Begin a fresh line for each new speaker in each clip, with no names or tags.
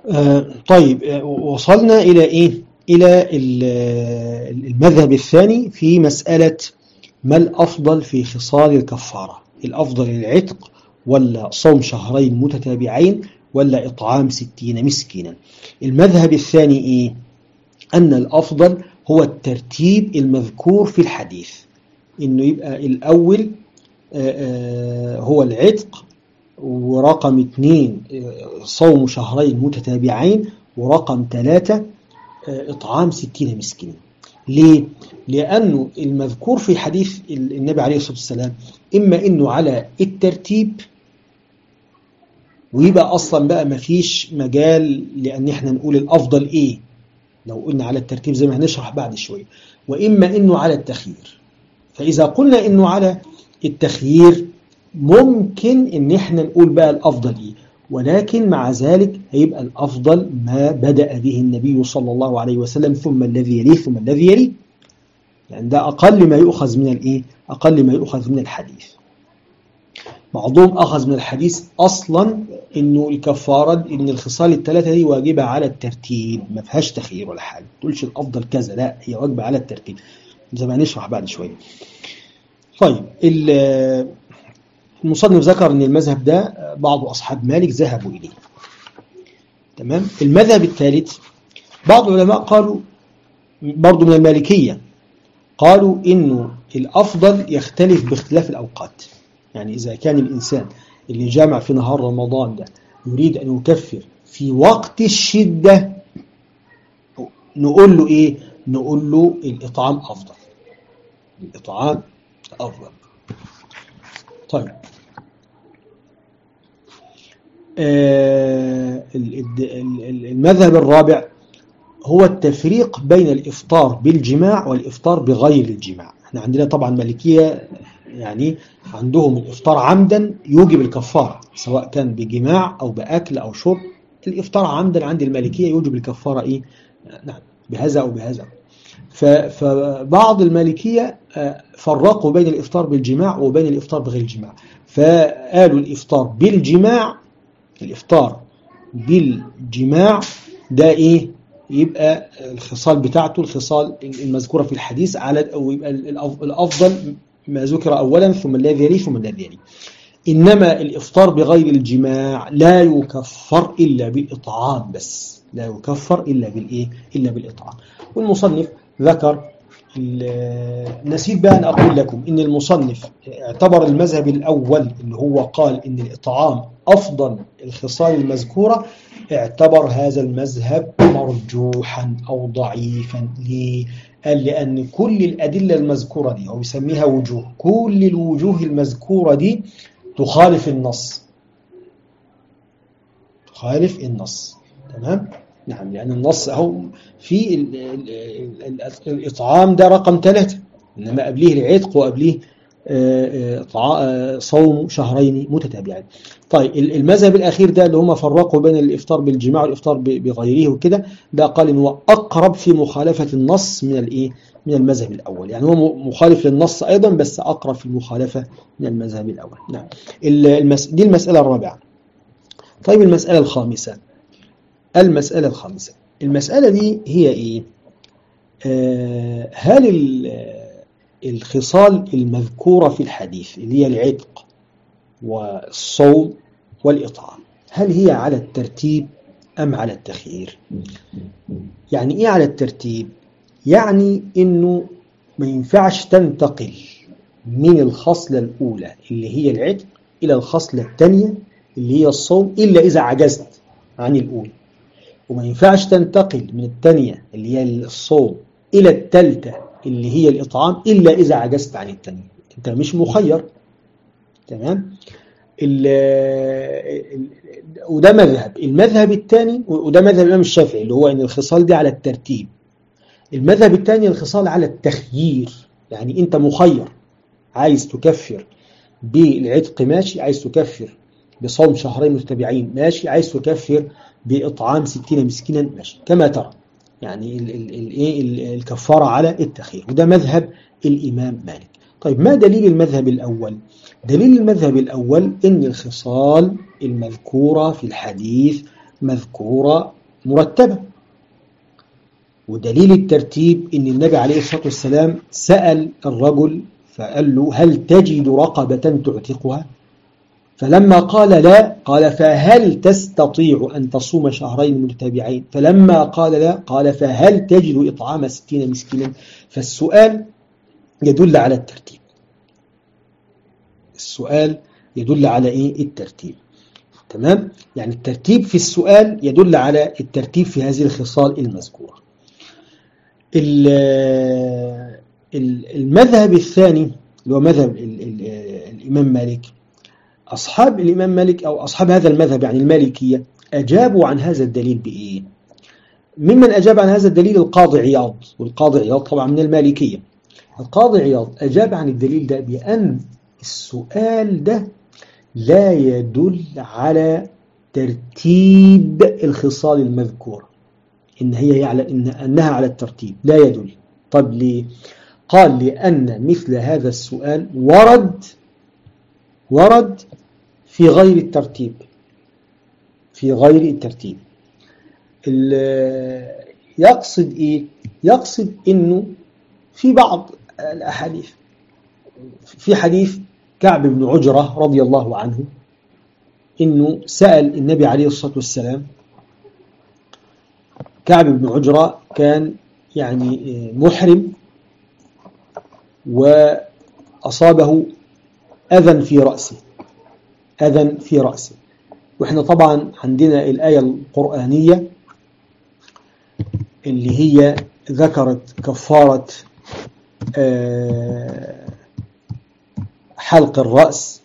آه طيب آه وصلنا إلى إيه؟ إلى المذهب الثاني في مسألة ما الأفضل في خصال الكفارة الأفضل العتق ولا صوم شهرين متتابعين ولا إطعام ستين مسكينا المذهب الثاني إيه؟ أن الأفضل هو الترتيب المذكور في الحديث إنه يبقى الأول هو العتق ورقم اثنين صوم شهرين متتابعين ورقم ثلاثة إطعام ستين مسكين ليه؟ لأنه المذكور في حديث النبي عليه الصلاة والسلام إما إنه على الترتيب ويبقى أصلا بقى مفيش مجال لأن احنا نقول الأفضل إيه لو قلنا على الترتيب زي ما هنشرح بعد شوية وإما إنه على التخيير فإذا قلنا إنه على التخيير ممكن إن احنا نقول بقى الأفضل إيه ولكن مع ذلك هيبقى الأفضل ما بدأ به النبي صلى الله عليه وسلم ثم الذي يليه ثم الذي يليه يعني ده أقل ما يؤخذ من الإيه؟ أقل ما يؤخذ من الحديث بعضهم أخذ من الحديث أصلا إنه الكفارة إن الخصال الثلاثة دي واجبة على الترتيب ما فيهاش تخيير ولا حاجة ما تقولش الأفضل كذا لا هي واجبة على الترتيب زي ما هنشرح بعد شوية طيب المصنف ذكر ان المذهب ده بعض أصحاب مالك ذهبوا إليه تمام المذهب الثالث بعض العلماء قالوا برضو من المالكية قالوا إنه الأفضل يختلف باختلاف الأوقات يعني إذا كان الإنسان اللي جامع في نهار رمضان ده يريد أن يكفر في وقت الشدة نقول له إيه نقول له الإطعام أفضل الإطعام أفضل طيب آه المذهب الرابع هو التفريق بين الإفطار بالجماع والإفطار بغير الجماع احنا عندنا طبعا مالكية يعني عندهم الإفطار عمدا يوجب الكفارة سواء كان بجماع أو بأكل أو شرب الإفطار عمدا عند المالكية يوجب الكفارة إيه؟ نعم بهذا أو بهذا فبعض المالكية فرقوا بين الإفطار بالجماع وبين الإفطار بغير الجماع فقالوا الإفطار بالجماع الإفطار بالجماع ده إيه يبقى الخصال بتاعته الخصال المذكورة في الحديث على أو يبقى الأفضل ما ذكر أولا ثم الذي يليه ثم الذي يليه إنما الإفطار بغير الجماع لا يكفر إلا بالإطعام بس لا يكفر إلا بالإيه إلا بالإطعام والمصنف ذكر نسيت بقى أن أقول لكم إن المصنف اعتبر المذهب الأول اللي هو قال إن الإطعام أفضل الخصال المذكورة اعتبر هذا المذهب مرجوحا أو ضعيفا ليه؟ قال لأن كل الأدلة المذكورة دي هو يسميها وجوه كل الوجوه المذكورة دي تخالف النص تخالف النص تمام؟ نعم لأن النص أهو في ال ال ال الإطعام ده رقم ثلاثة إنما قبليه العتق وقبليه صوم شهرين متتابعين طيب المذهب الأخير ده اللي هم فرقوا بين الإفطار بالجماع والإفطار بغيره وكده ده قال إن هو أقرب في مخالفة النص من الإيه من المذهب الأول يعني هو مخالف للنص أيضا بس أقرب في المخالفة من المذهب الأول نعم المس... دي المسألة الرابعة طيب المسألة الخامسة المسألة الخامسة المسألة دي هي إيه آه هل الخصال المذكورة في الحديث اللي هي العتق والصوم والإطعام هل هي على الترتيب أم على التخيير يعني إيه على الترتيب يعني إنه ما ينفعش تنتقل من الخصلة الأولى اللي هي العتق إلى الخصلة الثانية اللي هي الصوم إلا إذا عجزت عن الأولى وما ينفعش تنتقل من الثانية اللي هي الصوم إلى الثالثة اللي هي الإطعام إلا إذا عجزت عن الثانية أنت مش مخير تمام وده مذهب المذهب الثاني وده مذهب الإمام الشافعي اللي هو أن الخصال دي على الترتيب المذهب الثاني الخصال على التخيير يعني أنت مخير عايز تكفر بالعتق ماشي عايز تكفر بصوم شهرين متتابعين ماشي عايز تكفر بإطعام ستين مسكينا ماشي كما ترى يعني الايه الكفارة على التخيير وده مذهب الإمام مالك طيب ما دليل المذهب الأول دليل المذهب الأول إن الخصال المذكورة في الحديث مذكورة مرتبة ودليل الترتيب ان النبي عليه الصلاة والسلام سأل الرجل فقال له هل تجد رقبة تعتقها فلما قال لا قال فهل تستطيع أن تصوم شهرين متتابعين فلما قال لا قال فهل تجد إطعام ستين مسكينا فالسؤال يدل على الترتيب السؤال يدل على إيه الترتيب تمام يعني الترتيب في السؤال يدل على الترتيب في هذه الخصال المذكورة المذهب الثاني اللي هو مذهب الإمام مالك أصحاب الإمام مالك أو أصحاب هذا المذهب يعني المالكية أجابوا عن هذا الدليل بإيه؟ ممن أجاب عن هذا الدليل القاضي عياض والقاضي عياض طبعا من المالكية القاضي عياض أجاب عن الدليل ده بأن السؤال ده لا يدل على ترتيب الخصال المذكورة إن هي يعلم إن أنها على الترتيب لا يدل طب ليه؟ قال لأن مثل هذا السؤال ورد ورد في غير الترتيب في غير الترتيب يقصد إيه؟ يقصد إنه في بعض الأحاديث في حديث كعب بن عجرة رضي الله عنه إنه سأل النبي عليه الصلاة والسلام كعب بن عجرة كان يعني محرم وأصابه أذى في رأسه أذى في رأسه وإحنا طبعا عندنا الآية القرآنية اللي هي ذكرت كفارة حلق الرأس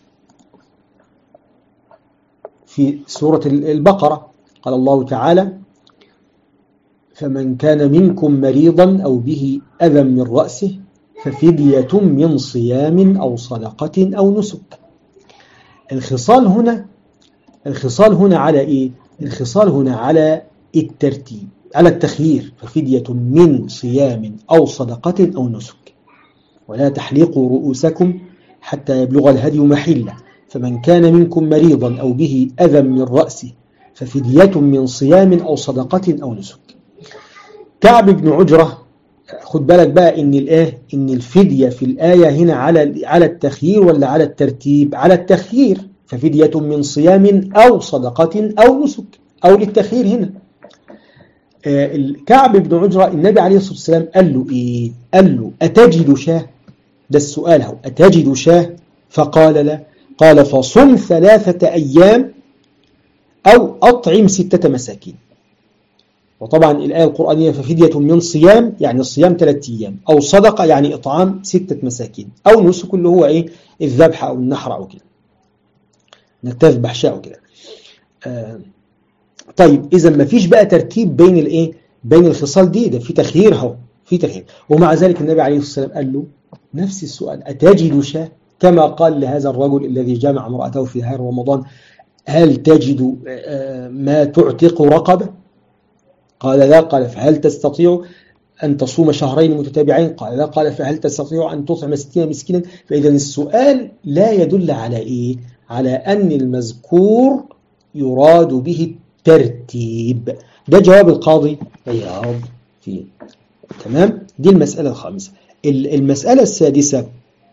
في سورة البقرة قال الله تعالى فمن كان منكم مريضا أو به أذى من رأسه ففدية من صيام أو صدقة أو نسك الخصال هنا الخصال هنا على إيه؟ الخصال هنا على الترتيب على التخيير ففدية من صيام أو صدقة أو نسك ولا تحلقوا رؤوسكم حتى يبلغ الهدي محلة فمن كان منكم مريضا أو به أذى من رأسه ففدية من صيام أو صدقة أو نسك كعب بن عجرة خد بالك بقى ان الايه ان الفديه في الايه هنا على على التخيير ولا على الترتيب على التخيير ففديه من صيام او صدقه او نسك او للتخيير هنا آه كعب بن عجرة النبي عليه الصلاه والسلام قال له ايه قال له اتجد شاه ده السؤال هو اتجد شاه فقال لا قال فصم ثلاثه ايام او اطعم سته مساكين وطبعا الآية القرآنية ففدية من صيام يعني الصيام ثلاثة أيام أو صدقة يعني إطعام ستة مساكين أو نسك اللي هو إيه الذبح أو النحر أو كده إنك تذبح شاء كده آه طيب إذا ما فيش بقى ترتيب بين الإيه بين الخصال دي ده في تخيير اهو في تخيير ومع ذلك النبي عليه الصلاة والسلام قال له نفس السؤال أتجد شاة كما قال لهذا الرجل الذي جمع امرأته في نهار رمضان هل تجد آه ما تعتق رقبة قال لا قال فهل تستطيع أن تصوم شهرين متتابعين قال لا قال فهل تستطيع أن تطعم ستين مسكينا فإذا السؤال لا يدل على إيه على أن المذكور يراد به الترتيب ده جواب القاضي عياض فيه تمام دي المسألة الخامسة المسألة السادسة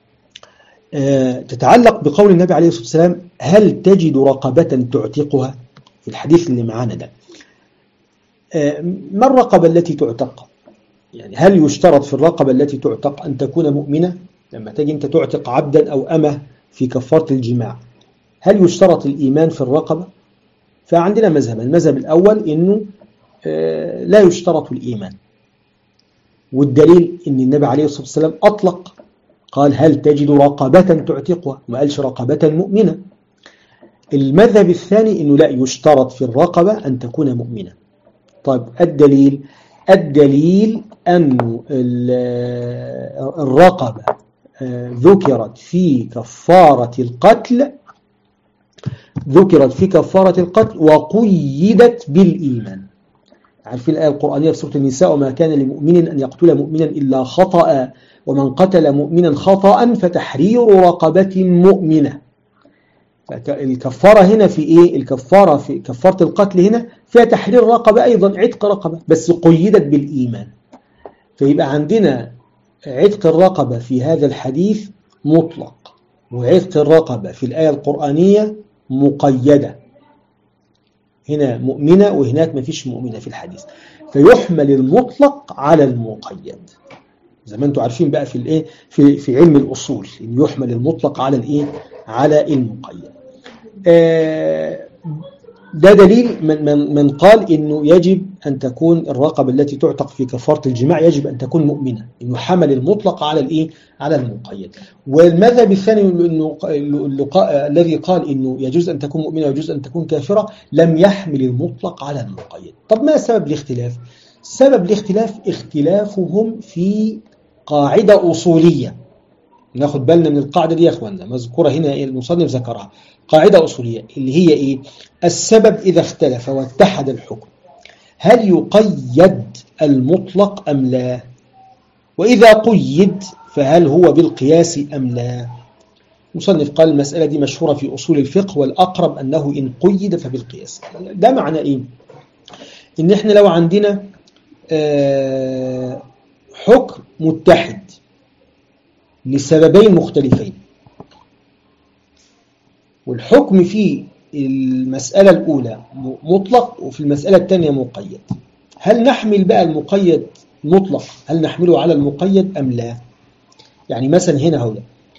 تتعلق بقول النبي عليه الصلاة والسلام هل تجد رقبة تعتقها في الحديث اللي معانا ده ما الرقبة التي تعتق يعني هل يشترط في الرقبة التي تعتق أن تكون مؤمنة لما تجي أنت تعتق عبدا أو أمه في كفارة الجماع هل يشترط الإيمان في الرقبة فعندنا مذهب المذهب الأول أنه لا يشترط الإيمان والدليل أن النبي عليه الصلاة والسلام أطلق قال هل تجد رقبة تعتقها ما قالش رقبة مؤمنة المذهب الثاني أنه لا يشترط في الرقبة أن تكون مؤمنة طيب الدليل الدليل أن الرقبة ذكرت في كفارة القتل ذكرت في كفارة القتل وقيدت بالإيمان عارفين الآية القرآنية في سورة النساء وما كان لمؤمن أن يقتل مؤمنا إلا خطأ ومن قتل مؤمنا خطأ فتحرير رقبة مؤمنة الكفارة هنا في إيه الكفارة في كفارة القتل هنا فيها تحرير رقبة أيضا عتق رقبة بس قيدت بالإيمان فيبقى عندنا عتق الرقبة في هذا الحديث مطلق وعتق الرقبة في الآية القرآنية مقيدة هنا مؤمنة وهناك ما فيش مؤمنة في الحديث فيحمل المطلق على المقيد زي ما انتم عارفين بقى في الايه في في علم الاصول ان يحمل المطلق على الايه على المقيد آه ده دليل من, من, من قال انه يجب ان تكون الرقبه التي تعتق في كفاره الجماع يجب ان تكون مؤمنه انه حمل المطلق على الايه على المقيد والمذهب الثاني انه الذي قال انه يجوز ان تكون مؤمنه ويجوز ان تكون كافره لم يحمل المطلق على المقيد طب ما سبب الاختلاف سبب الاختلاف اختلافهم في قاعده اصوليه ناخد بالنا من القاعده دي يا اخواننا مذكوره هنا المصنف ذكرها قاعدة أصولية اللي هي إيه؟ السبب إذا اختلف واتحد الحكم هل يقيد المطلق أم لا؟ وإذا قيد فهل هو بالقياس أم لا؟ مصنف قال المسألة دي مشهورة في أصول الفقه والأقرب أنه إن قيد فبالقياس ده معنى إيه؟ إن إحنا لو عندنا حكم متحد لسببين مختلفين والحكم في المسألة الأولى مطلق وفي المسألة الثانية مقيد هل نحمل بقى المقيد مطلق هل نحمله على المقيد أم لا يعني مثلا هنا هو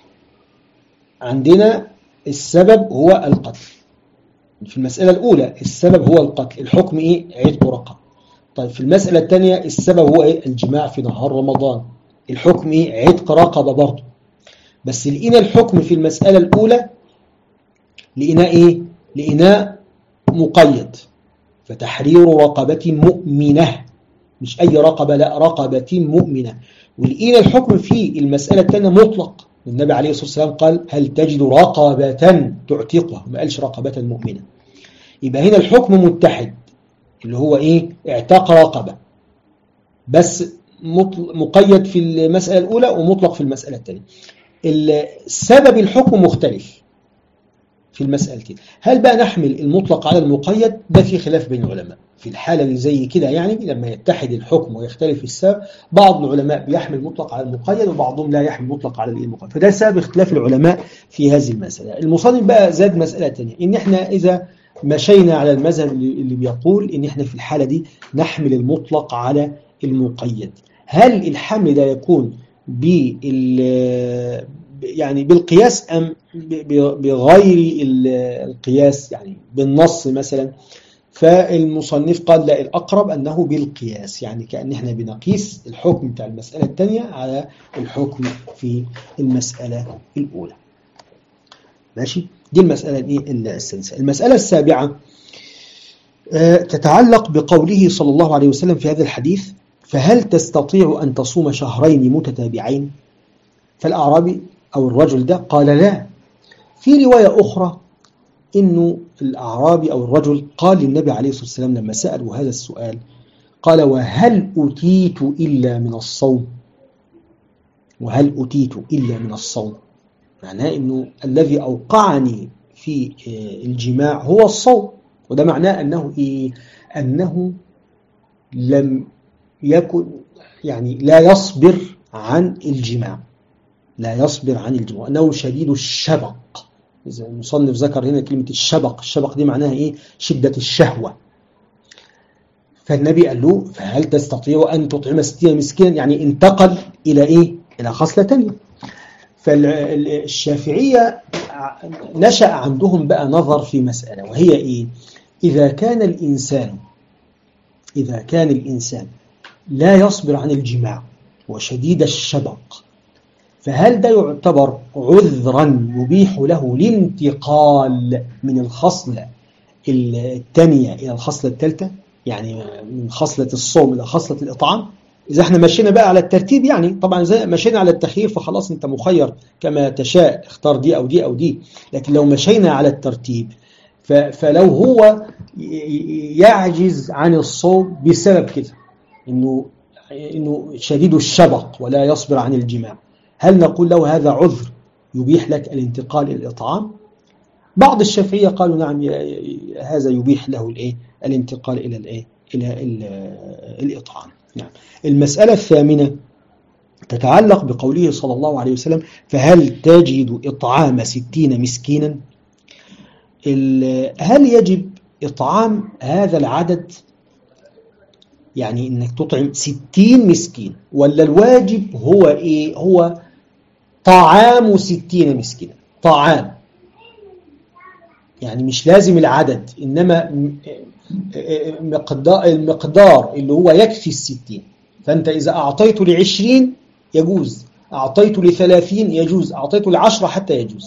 عندنا السبب هو القتل في المسألة الأولى السبب هو القتل الحكم إيه عتق رقم طيب في المسألة الثانية السبب هو إيه الجماع في نهار رمضان الحكم إيه عتق رقبة برضه بس لقينا الحكم في المسألة الأولى لإناء إيه؟ لإناء مقيد فتحرير رقبة مؤمنة مش أي رقبة لا رقبة مؤمنة ولقينا الحكم في المسألة الثانية مطلق النبي عليه الصلاة والسلام قال هل تجد رقبة تعتقها ما قالش رقبة مؤمنة يبقى هنا الحكم متحد اللي هو إيه اعتاق رقبة بس مقيد في المسألة الأولى ومطلق في المسألة الثانية السبب الحكم مختلف في المسألتين هل بقى نحمل المطلق على المقيد ده في خلاف بين العلماء في الحالة اللي زي كده يعني لما يتحد الحكم ويختلف السبب بعض العلماء بيحمل مطلق على المقيد وبعضهم لا يحمل مطلق على المقيد فده سبب اختلاف العلماء في هذه المسألة المصنف بقى زاد مسألة تانية ان احنا اذا مشينا على المذهب اللي بيقول ان احنا في الحالة دي نحمل المطلق على المقيد هل الحمل ده يكون بال يعني بالقياس أم بغير القياس يعني بالنص مثلا فالمصنف قال لا الأقرب أنه بالقياس يعني كأن احنا بنقيس الحكم بتاع المسألة الثانية على الحكم في المسألة الأولى ماشي دي المسألة دي السادسة المسألة السابعة تتعلق بقوله صلى الله عليه وسلم في هذا الحديث فهل تستطيع أن تصوم شهرين متتابعين فالأعرابي أو الرجل ده قال لا في رواية أخرى إنه الأعرابي أو الرجل قال للنبي عليه الصلاة والسلام لما سألوا هذا السؤال قال وهل أتيت إلا من الصوم وهل أتيت إلا من الصوم معناه أنه الذي أوقعني في الجماع هو الصوم وده معناه أنه إيه؟ أنه لم يكن يعني لا يصبر عن الجماع لا يصبر عن الجماع أنه شديد الشبق إذا المصنف ذكر هنا كلمة الشبق الشبق دي معناها إيه شدة الشهوة فالنبي قال له فهل تستطيع أن تطعم ستين مسكينا يعني انتقل إلى إيه إلى خصلة تانية فالشافعية نشأ عندهم بقى نظر في مسألة وهي إيه إذا كان الإنسان إذا كان الإنسان لا يصبر عن الجماع وشديد الشبق فهل ده يعتبر عذرا يبيح له الانتقال من الخصلة الثانية إلى الخصلة الثالثة يعني من خصلة الصوم إلى خصلة الإطعام إذا احنا مشينا بقى على الترتيب يعني طبعا زي مشينا على التخيير فخلاص انت مخير كما تشاء اختار دي أو دي أو دي لكن لو مشينا على الترتيب فلو هو يعجز عن الصوم بسبب كده انه انه شديد الشبق ولا يصبر عن الجماع هل نقول له هذا عذر يبيح لك الانتقال إلى الإطعام بعض الشافعية قالوا نعم هذا يبيح له الايه الانتقال إلى الايه إلى الإطعام نعم المسألة الثامنة تتعلق بقوله صلى الله عليه وسلم فهل تجد إطعام ستين مسكينا هل يجب إطعام هذا العدد يعني إنك تطعم ستين مسكين ولا الواجب هو إيه هو طعام ستين مسكينا طعام يعني مش لازم العدد إنما مقدار المقدار اللي هو يكفي الستين فأنت إذا أعطيت لعشرين يجوز أعطيت لثلاثين يجوز أعطيت لعشرة حتى يجوز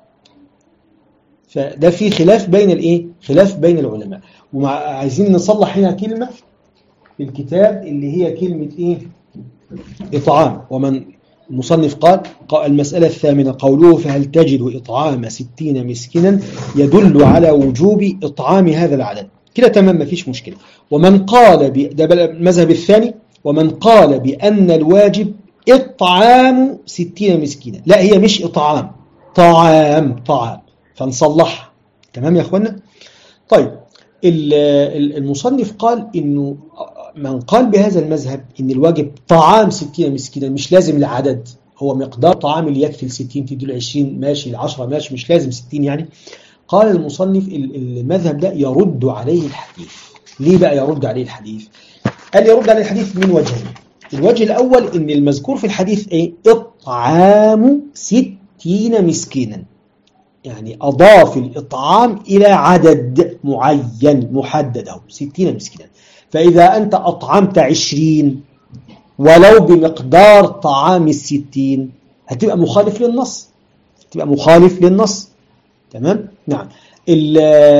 فده في خلاف بين الايه خلاف بين العلماء وعايزين نصلح هنا كلمة في الكتاب اللي هي كلمة ايه إطعام ومن المصنف قال المسألة الثامنة قوله فهل تجد إطعام ستين مسكنا يدل على وجوب إطعام هذا العدد كده تمام ما فيش مشكلة ومن قال ب... ده المذهب الثاني ومن قال بأن الواجب إطعام ستين مسكينا لا هي مش إطعام طعام طعام فنصلحها تمام يا أخوانا طيب المصنف قال إنه من قال بهذا المذهب إن الواجب طعام ستين مسكينا مش لازم العدد هو مقدار طعام اللي يكفي ال 60 تدي له 20 ماشي ال 10 ماشي مش لازم 60 يعني قال المصنف المذهب ده يرد عليه الحديث ليه بقى يرد عليه الحديث قال يرد عليه الحديث من وجهين الوجه الأول إن المذكور في الحديث إيه إطعام ستين مسكينا يعني أضاف الإطعام إلى عدد معين محدد أو ستين مسكينا فإذا أنت أطعمت عشرين ولو بمقدار طعام الستين هتبقى مخالف للنص هتبقى مخالف للنص تمام نعم ال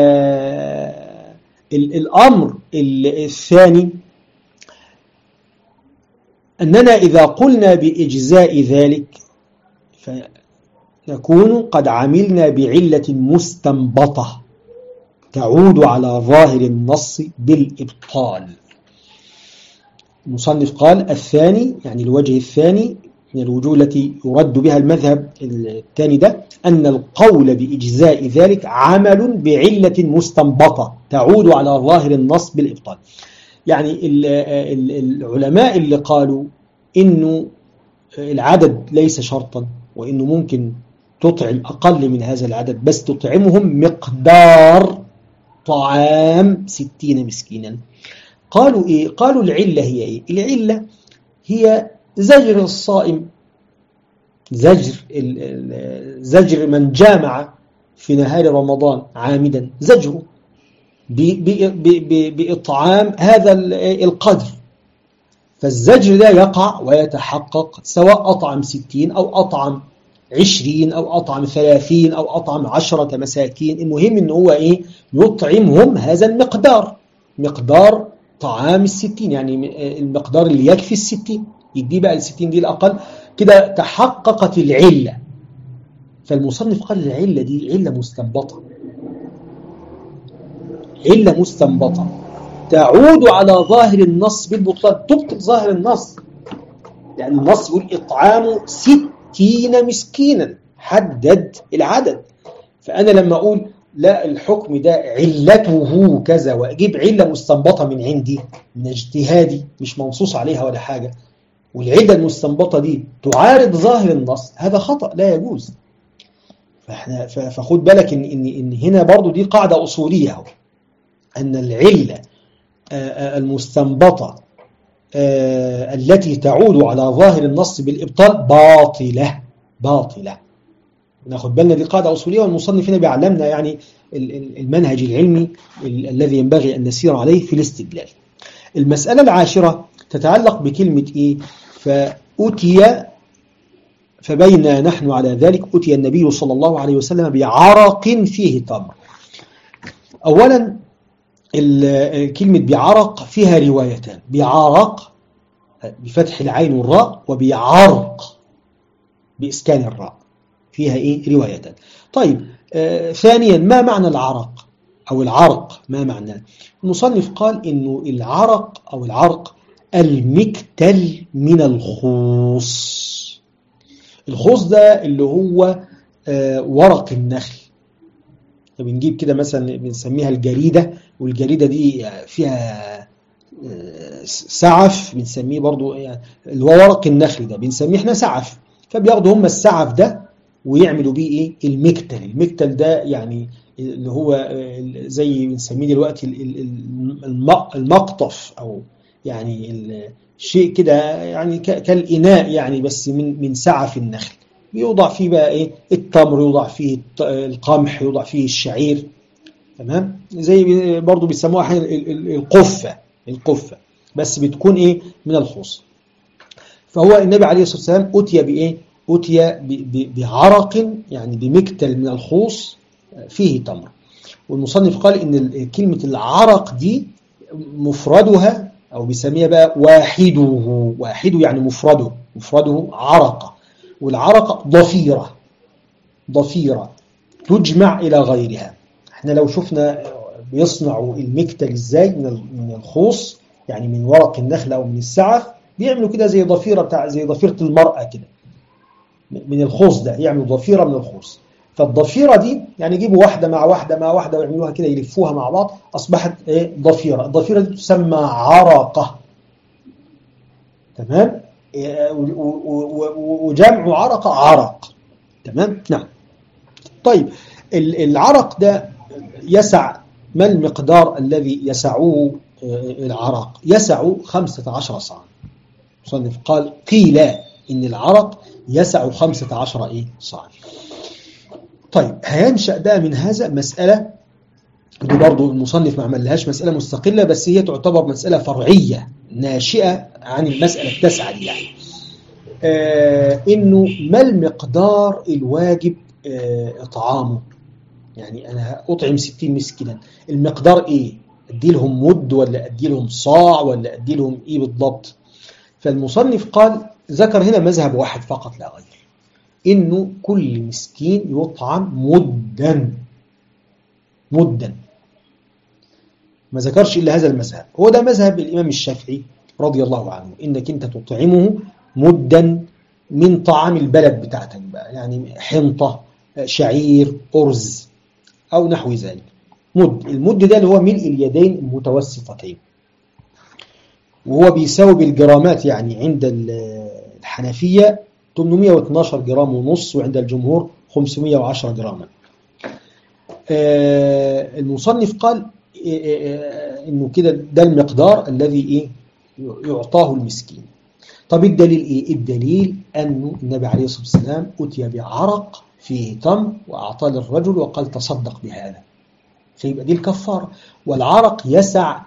ال الأمر الثاني أننا إذا قلنا بإجزاء ذلك فنكون قد عملنا بعلة مستنبطة تعود على ظاهر النص بالإبطال المصنف قال الثاني يعني الوجه الثاني من الوجوه التي يرد بها المذهب الثاني ده أن القول بإجزاء ذلك عمل بعلة مستنبطة تعود على ظاهر النص بالإبطال يعني العلماء اللي قالوا إنه العدد ليس شرطا وإنه ممكن تطعم أقل من هذا العدد بس تطعمهم مقدار طعام ستين مسكينا قالوا إيه؟ قالوا العلة هي إيه؟ العلة هي زجر الصائم زجر زجر من جامع في نهار رمضان عامدا زجره بإطعام هذا القدر فالزجر ده يقع ويتحقق سواء أطعم ستين أو أطعم عشرين أو أطعم ثلاثين أو أطعم عشرة مساكين المهم أنه هو إيه يطعمهم هذا المقدار مقدار طعام الستين يعني المقدار اللي يكفي الستين يدي بقى الستين دي الأقل كده تحققت العلة فالمصنف قال العلة دي علة مستنبطة علة مستنبطة تعود على ظاهر النص بالبطلان تبطل ظاهر النص يعني النص يقول إطعام ستين مسكينا حدد العدد فأنا لما أقول لا الحكم ده علته كذا وأجيب علة مستنبطة من عندي من اجتهادي مش منصوص عليها ولا حاجة والعلة المستنبطة دي تعارض ظاهر النص هذا خطأ لا يجوز فاحنا فخد بالك إن, إن, إن هنا برضو دي قاعدة أصولية هو. أن العلة المستنبطة التي تعود على ظاهر النص بالإبطال باطلة باطلة ناخد بالنا دي قاعدة أصولية والمصنف هنا بيعلمنا يعني المنهج العلمي الذي ينبغي أن نسير عليه في الاستدلال المسألة العاشرة تتعلق بكلمة إيه فأتي فبين نحن على ذلك أتي النبي صلى الله عليه وسلم بعرق فيه تمر أولا كلمة بعرق فيها روايتان بعرق بفتح العين والراء وبعرق بإسكان الراء فيها إيه روايتان طيب آه ثانيا ما معنى العرق أو العرق ما معنى المصنف قال إنه العرق أو العرق المكتل من الخوص الخوص ده اللي هو آه ورق النخل بنجيب كده مثلا بنسميها الجريدة والجريدة دي فيها سعف بنسميه برضو يعني اللي هو ورق النخل ده بنسميه احنا سعف فبياخدوا هم السعف ده ويعملوا بيه ايه المكتل المكتل ده يعني اللي هو زي بنسميه دلوقتي المقطف او يعني شيء كده يعني كالإناء يعني بس من من سعف النخل يوضع فيه بقى ايه التمر يوضع فيه القمح يوضع فيه الشعير تمام زي برضو بيسموها احيانا القفة القفة بس بتكون ايه من الخوص فهو النبي عليه الصلاة والسلام أتي بإيه أتي بعرق يعني بمكتل من الخوص فيه تمر والمصنف قال إن كلمة العرق دي مفردها أو بيسميها بقى واحده واحده يعني مفرده مفرده عرق والعرق ضفيرة ضفيرة تجمع إلى غيرها احنا لو شفنا بيصنعوا المكتل ازاي من الخوص يعني من ورق النخل أو من السعف بيعملوا كده زي ضفيرة بتاع زي ضفيرة المرأة كده من الخوص ده يعملوا ضفيرة من الخوص فالضفيرة دي يعني يجيبوا واحدة مع واحدة مع واحدة ويعملوها كده يلفوها مع بعض أصبحت إيه ضفيرة الضفيرة دي تسمى عرقة تمام وجمع عرقة عرق تمام نعم طيب العرق ده يسع ما المقدار الذي يسعه العرق يسع 15 صاع مصنف قال قيل إن العرق يسع 15 إيه صاع طيب هينشأ بقى من هذا مسألة دي برضو المصنف ما عملهاش مسألة مستقلة بس هي تعتبر مسألة فرعية ناشئة عن المسألة التاسعة دي يعني آه إنه ما المقدار الواجب آه إطعامه يعني أنا أطعم 60 مسكينا المقدار إيه أدي لهم مد ولا أدي لهم صاع ولا أدي لهم إيه بالضبط فالمصنف قال ذكر هنا مذهب واحد فقط لا غير إنه كل مسكين يطعم مدا مدا ما ذكرش إلا هذا المذهب هو ده مذهب الإمام الشافعي رضي الله عنه إنك أنت تطعمه مدا من طعام البلد بتاعتك بقى يعني حنطة شعير أرز أو نحو ذلك مد المد ده اللي هو ملء اليدين المتوسطتين وهو بيساوي بالجرامات يعني عند الحنفية 812 جرام ونص وعند الجمهور 510 جراما المصنف قال انه كده ده المقدار الذي ايه يعطاه المسكين طب الدليل ايه الدليل انه النبي عليه الصلاه والسلام اتي بعرق فيه تمر واعطاه للرجل وقال تصدق بهذا فيبقى دي الكفاره والعرق يسع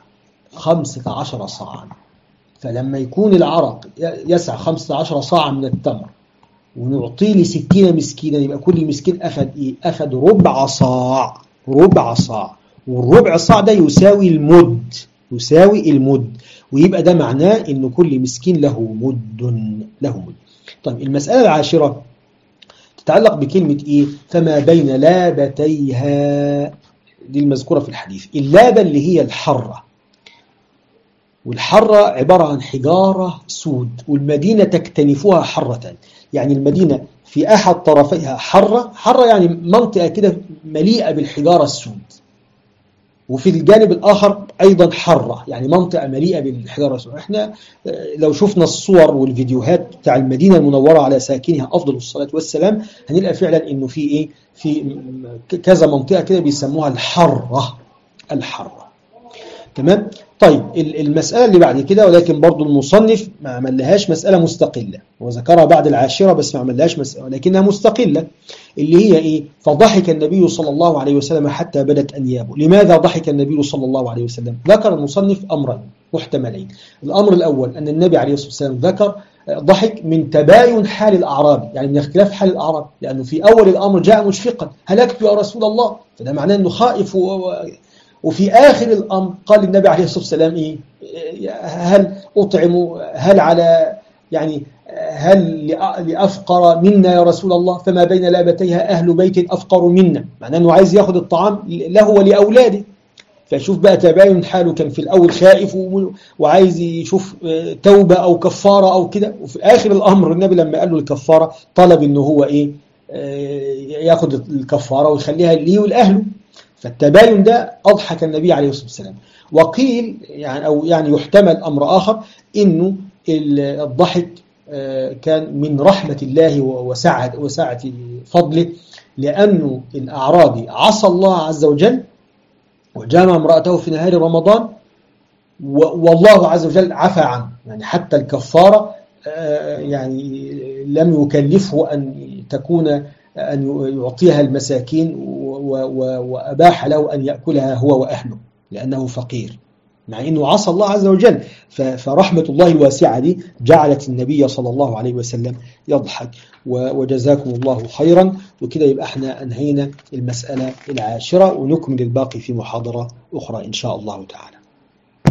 15 صاعا فلما يكون العرق يسع 15 صاعا من التمر ونعطيه لستين مسكينا يبقى كل مسكين أخذ إيه؟ أخذ ربع صاع ربع صاع والربع صاع ده يساوي المد يساوي المد ويبقى ده معناه إن كل مسكين له مد له مد طيب المسألة العاشرة تتعلق بكلمة إيه فما بين لابتيها دي المذكورة في الحديث اللابة اللي هي الحرة والحرة عبارة عن حجارة سود والمدينة تكتنفها حرة يعني المدينة في أحد طرفيها حرة حرة يعني منطقة كده مليئة بالحجارة السود وفي الجانب الآخر أيضا حرة يعني منطقة مليئة بالحجارة السود احنا لو شفنا الصور والفيديوهات بتاع المدينة المنورة على ساكنها أفضل الصلاة والسلام هنلقى فعلا إنه في إيه في كذا منطقة كده بيسموها الحرة الحرة تمام طيب المسألة اللي بعد كده ولكن برضو المصنف ما عملهاش مسألة مستقلة وذكرها بعد العاشرة بس ما عملهاش مسألة ولكنها مستقلة اللي هي إيه فضحك النبي صلى الله عليه وسلم حتى بدت أنيابه لماذا ضحك النبي صلى الله عليه وسلم ذكر المصنف أمرين محتملين الأمر الأول أن النبي عليه الصلاة والسلام ذكر ضحك من تباين حال الأعراب يعني من اختلاف حال الأعراب لأنه في أول الأمر جاء مشفقا هلكت يا رسول الله فده معناه أنه خائف و... وفي آخر الأمر قال النبي عليه الصلاة والسلام إيه هل أطعم هل على يعني هل لأفقر منا يا رسول الله فما بين لابتيها أهل بيت أفقر منا معناه أنه عايز ياخد الطعام له ولأولاده فشوف بقى تباين حاله كان في الأول خائف وعايز يشوف توبة أو كفارة أو كده وفي آخر الأمر النبي لما قال له الكفارة طلب أنه هو إيه ياخد الكفارة ويخليها ليه ولأهله فالتباين ده أضحك النبي عليه الصلاة والسلام وقيل يعني أو يعني يحتمل أمر آخر إنه الضحك كان من رحمة الله وسعة وسعة فضله لأنه الأعرابي عصى الله عز وجل وجامع امرأته في نهار رمضان والله عز وجل عفى عنه يعني حتى الكفارة يعني لم يكلفه أن تكون أن يعطيها المساكين وأباح له أن يأكلها هو وأهله لأنه فقير مع أنه عصى الله عز وجل فرحمة الله الواسعة دي جعلت النبي صلى الله عليه وسلم يضحك وجزاكم الله خيرا وكده يبقى احنا أنهينا المسألة العاشرة ونكمل الباقي في محاضرة أخرى إن شاء الله تعالى